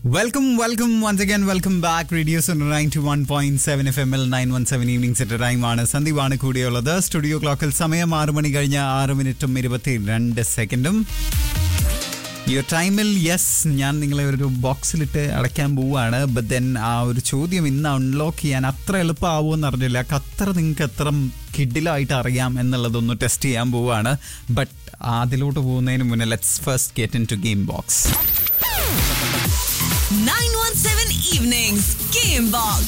Welcome welcome once again welcome back radio's nine two one point seven F M L nine one seven evening set ടൈമാണ് സന്ദീപാണ് കൂടിയുള്ളത് studio ക്ലോക്കിൽ സമയം ആറ് മണി കഴിഞ്ഞ് ആറ് മിനിറ്റും ഇരുപത്തി രണ്ട് സെക്കൻഡും ഈ ഒരു ടൈമിൽ യെസ് ഞാൻ നിങ്ങളെ ഒരു ബോക്സിലിട്ട് അടയ്ക്കാൻ പോവുകയാണ് ബട്ട് ദെൻ ആ ഒരു ചോദ്യം ഇന്ന് അൺലോക്ക് ചെയ്യാൻ അത്ര എളുപ്പമാവുമെന്ന് അറിഞ്ഞില്ല അത്ര നിങ്ങൾക്ക് എത്ര കിഡിലായിട്ട് അറിയാം എന്നുള്ളതൊന്ന് ടെസ്റ്റ് ചെയ്യാൻ പോവുകയാണ് ബട്ട് അതിലോട്ട് പോകുന്നതിന് മുന്നേ let's first get into game box 917 Evenings Game Box.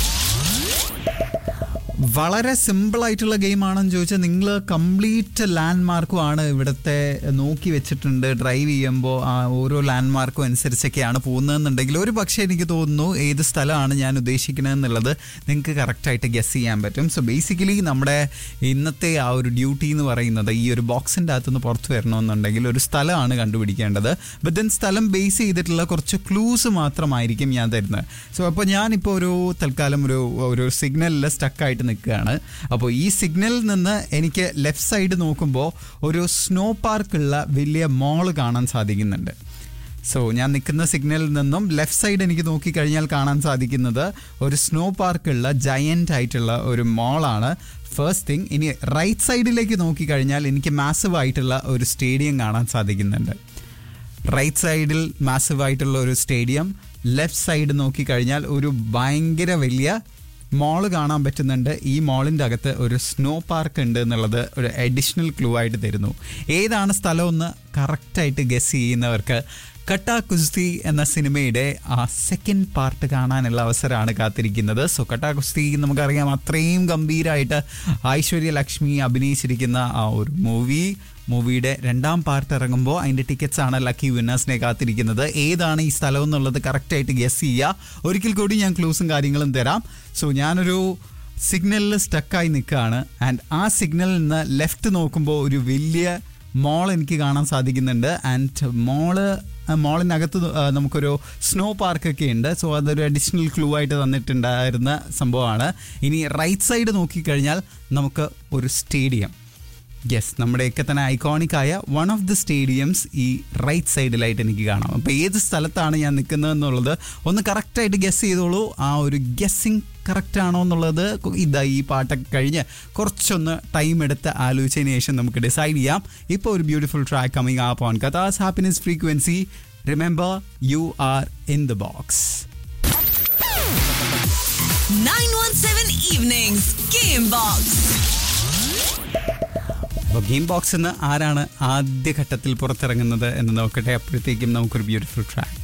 വളരെ സിമ്പിൾ ആയിട്ടുള്ള ഗെയിം ആണെന്ന് ചോദിച്ചാൽ നിങ്ങൾ കംപ്ലീറ്റ് ലാൻഡ് മാർക്കും ആണ് ഇവിടുത്തെ നോക്കി വെച്ചിട്ടുണ്ട് ഡ്രൈവ് ചെയ്യുമ്പോൾ ആ ഓരോ ലാൻഡ് മാർക്കും അനുസരിച്ചൊക്കെയാണ് പോകുന്നതെന്നുണ്ടെങ്കിൽ ഒരു പക്ഷേ എനിക്ക് തോന്നുന്നു ഏത് സ്ഥലമാണ് ഞാൻ ഉദ്ദേശിക്കുന്നതെന്നുള്ളത് നിങ്ങൾക്ക് കറക്റ്റായിട്ട് ഗസ് ചെയ്യാൻ പറ്റും സോ ബേസിക്കലി നമ്മുടെ ഇന്നത്തെ ആ ഒരു ഡ്യൂട്ടി എന്ന് പറയുന്നത് ഈ ഒരു ബോക്സിൻ്റെ അകത്തുനിന്ന് പുറത്ത് വരണമെന്നുണ്ടെങ്കിൽ ഒരു സ്ഥലമാണ് കണ്ടുപിടിക്കേണ്ടത് ബട്ട് ദെൻ സ്ഥലം ബേസ് ചെയ്തിട്ടുള്ള കുറച്ച് ക്ലൂസ് മാത്രമായിരിക്കും ഞാൻ തരുന്നത് സോ അപ്പോൾ ഞാനിപ്പോൾ ഒരു തൽക്കാലം ഒരു ഒരു സിഗ്നലിൽ സ്റ്റക്കായിട്ട് നിൽക്കുകയാണ് അപ്പോൾ ഈ സിഗ്നലിൽ നിന്ന് എനിക്ക് ലെഫ്റ്റ് സൈഡ് നോക്കുമ്പോൾ ഒരു സ്നോ പാർക്കുള്ള വലിയ മോൾ കാണാൻ സാധിക്കുന്നുണ്ട് സോ ഞാൻ നിൽക്കുന്ന സിഗ്നലിൽ നിന്നും ലെഫ്റ്റ് സൈഡ് എനിക്ക് നോക്കിക്കഴിഞ്ഞാൽ കാണാൻ സാധിക്കുന്നത് ഒരു സ്നോ പാർക്കുള്ള ജയൻ്റ് ആയിട്ടുള്ള ഒരു മോളാണ് ഫസ്റ്റ് തിങ് ഇനി റൈറ്റ് സൈഡിലേക്ക് നോക്കിക്കഴിഞ്ഞാൽ എനിക്ക് മാസീവ് ആയിട്ടുള്ള ഒരു സ്റ്റേഡിയം കാണാൻ സാധിക്കുന്നുണ്ട് റൈറ്റ് സൈഡിൽ മാസീവ് ആയിട്ടുള്ള ഒരു സ്റ്റേഡിയം ലെഫ്റ്റ് സൈഡ് നോക്കിക്കഴിഞ്ഞാൽ ഒരു ഭയങ്കര വലിയ മോള് കാണാൻ പറ്റുന്നുണ്ട് ഈ മോളിൻ്റെ അകത്ത് ഒരു സ്നോ പാർക്ക് ഉണ്ട് എന്നുള്ളത് ഒരു അഡീഷണൽ ക്ലൂ ആയിട്ട് തരുന്നു ഏതാണ് സ്ഥലമെന്ന് കറക്റ്റായിട്ട് ഗസ് ചെയ്യുന്നവർക്ക് കട്ടാ കുസ്തി എന്ന സിനിമയുടെ ആ സെക്കൻഡ് പാർട്ട് കാണാനുള്ള അവസരമാണ് കാത്തിരിക്കുന്നത് സോ കട്ടാ കുസ്തി നമുക്കറിയാം അത്രയും ഗംഭീരമായിട്ട് ഐശ്വര്യ ലക്ഷ്മി അഭിനയിച്ചിരിക്കുന്ന ആ ഒരു മൂവി മൂവിയുടെ രണ്ടാം പാർട്ട് ഇറങ്ങുമ്പോൾ അതിൻ്റെ ടിക്കറ്റ്സ് ആണ് ലക്കി വിന്നേഴ്സിനെ കാത്തിരിക്കുന്നത് ഏതാണ് ഈ സ്ഥലം എന്നുള്ളത് കറക്റ്റായിട്ട് ഗസ് ചെയ്യുക ഒരിക്കൽ കൂടി ഞാൻ ക്ലൂസും കാര്യങ്ങളും തരാം സോ ഞാനൊരു സിഗ്നലിൽ സ്റ്റക്കായി നിൽക്കുകയാണ് ആൻഡ് ആ സിഗ്നലിൽ നിന്ന് ലെഫ്റ്റ് നോക്കുമ്പോൾ ഒരു വലിയ മോൾ എനിക്ക് കാണാൻ സാധിക്കുന്നുണ്ട് ആൻഡ് മോള് മോളിനകത്ത് നമുക്കൊരു സ്നോ പാർക്കൊക്കെ ഉണ്ട് സോ അതൊരു അഡീഷണൽ ക്ലൂ ആയിട്ട് തന്നിട്ടുണ്ടായിരുന്ന സംഭവമാണ് ഇനി റൈറ്റ് സൈഡ് നോക്കിക്കഴിഞ്ഞാൽ നമുക്ക് ഒരു സ്റ്റേഡിയം യെസ് നമ്മുടെയൊക്കെ തന്നെ ഐക്കോണിക് ആയ വൺ ഓഫ് ദി സ്റ്റേഡിയംസ് ഈ റൈറ്റ് സൈഡിലായിട്ട് എനിക്ക് കാണാം അപ്പോൾ ഏത് സ്ഥലത്താണ് ഞാൻ നിൽക്കുന്നത് എന്നുള്ളത് ഒന്ന് കറക്റ്റായിട്ട് ഗസ് ചെയ്തോളൂ ആ ഒരു ഗസ്സിങ് കറക്റ്റ് ആണോ എന്നുള്ളത് ഇതാ ഈ പാട്ടൊക്കെ കഴിഞ്ഞ് കുറച്ചൊന്ന് ടൈം എടുത്ത് ആലോചിച്ചതിന് ശേഷം നമുക്ക് ഡിസൈഡ് ചെയ്യാം ഇപ്പോൾ ഒരു beautiful track coming up on Kathas happiness frequency remember you are in the box 917 Evenings Game Box. അപ്പോൾ ഗെയിം ബോക്സ് നിന്ന് ആരാണ് ആദ്യഘട്ടത്തിൽ പുറത്തിറങ്ങുന്നത് എന്ന് നോക്കട്ടെ അപ്പോഴത്തേക്കും നമുക്കൊരു ബ്യൂട്ടിഫുൾ ട്രാക്ക്